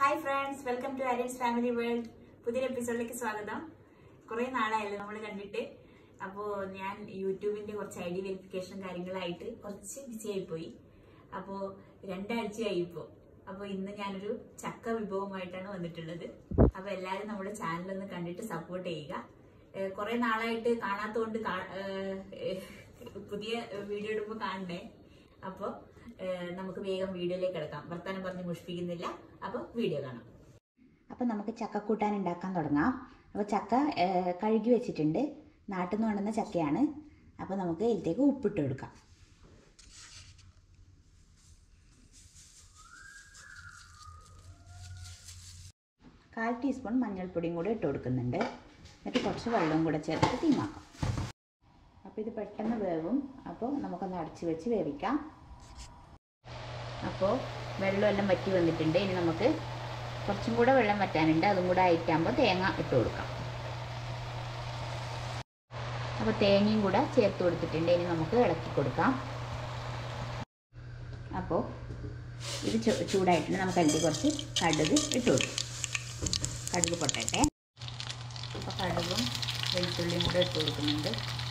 hi friends welcome to Aryans family world പുതിയൊരു എപ്പിസോഡിലേക്ക് സ്വാഗതം കുറെ നാളായല്ലോ നമ്മൾ കണ്ടിട്ട് അപ്പോൾ ഞാൻ യൂട്യൂബിന്റെ കുറച്ച് ഐ ഡി വെരിഫിക്കേഷൻ കാര്യങ്ങളായിട്ട് കുറച്ച് ബിസി ആയിപ്പോയി അപ്പോൾ രണ്ടാഴ്ചയായി ഇപ്പോൾ അപ്പോൾ ഇന്ന് ഞാനൊരു ചക്ക വിഭവമായിട്ടാണ് വന്നിട്ടുള്ളത് അപ്പോൾ എല്ലാവരും നമ്മുടെ ചാനലൊന്ന് കണ്ടിട്ട് സപ്പോർട്ട് ചെയ്യുക ഏഹ് കുറെ നാളായിട്ട് കാണാത്തതുകൊണ്ട് കാ- ഏഹ് പുതിയ വീഡിയോ ഇടുമ്പോൾ കാണണ്ടേ അപ്പോൾ നമുക്ക് വേഗം വീഡിയോയിലേക്ക് കിടക്കാം വർത്താനം പറഞ്ഞ് മുഷിപ്പിക്കുന്നില്ല അപ്പോൾ വീഡിയോ കാണാം അപ്പം നമുക്ക് ചക്കക്കൂട്ടാൻ ഉണ്ടാക്കാൻ തുടങ്ങാം അപ്പോൾ ചക്ക ഏഹ്, കഴുകി വെച്ചിട്ടുണ്ട് നാട്ടിൽ നിന്ന് കൊണ്ടുവന്ന ചക്കയാണ് അപ്പോൾ നമുക്ക് ഇതിലേക്ക് ഉപ്പിട്ട് കൊടുക്കാം കാൽ ടീസ്പൂൺ മഞ്ഞൾപ്പൊടിയും കൂടി ഇട്ട് കൊടുക്കുന്നുണ്ട് എന്നിട്ട് കുറച്ച് വെള്ളവും കൂടെ ചേർത്തിട്ട് തീമാക്കാം അപ്പോൾ ഇത് പെട്ടെന്ന് വേവും അപ്പോൾ നമുക്കൊന്ന് അടച്ച് വെച്ച് വേവിക്കാം അപ്പോൾ വെള്ളമെല്ലാം വറ്റി വന്നിട്ടുണ്ട് ഇനി നമുക്ക് കുറച്ചും കൂടെ വെള്ളം വറ്റാനുണ്ട് അതും കൂടെ ആയിട്ടാകുമ്പോൾ തേങ്ങ ഇട്ട് കൊടുക്കാം അപ്പോൾ തേങ്ങയും കൂടെ ചേർത്ത് കൊടുത്തിട്ടുണ്ട് ഇനി നമുക്ക് ഇളക്കി കൊടുക്കാം അപ്പോൾ ഇത് ചു- ചൂടായിട്ടുണ്ട് നമുക്ക് അതിൽ കുറച്ച് കടുക് ഇട്ട് കൊടുക്കും കടുക് പൊട്ടട്ടെ അപ്പോൾ കടുകും വെളുത്തുള്ളിയും കൂടെ ഇട്ട് കൊടുക്കുന്നുണ്ട്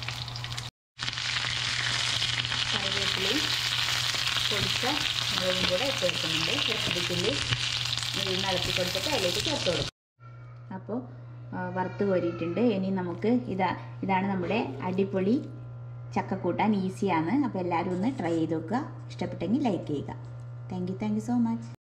കറിവേപ്പിലയും പൊടിച്ച മുളകും കൂടെ ഇട്ട് കൊടുക്കുന്നുണ്ട് ചെറുപ്പത്തില് നെയ്യിൽ ഇളക്കി കൊടുത്തിട്ട് അതിലേക്ക് ചേർത്ത് കൊടുക്കും അപ്പോൾ ആ, വറുത്ത് കോരിയിട്ടുണ്ട് ഇനി നമുക്ക് ഇതാ ഇതാണ് നമ്മുടെ അടിപൊളി ചക്കക്കൂട്ടാൻ ഈസിയാണ് അപ്പോൾ എല്ലാവരും ഒന്ന് ട്രൈ ചെയ്ത് നോക്കുക ഇഷ്ടപ്പെട്ടെങ്കിൽ ലൈക്ക് ചെയ്യുക thank you thank you so much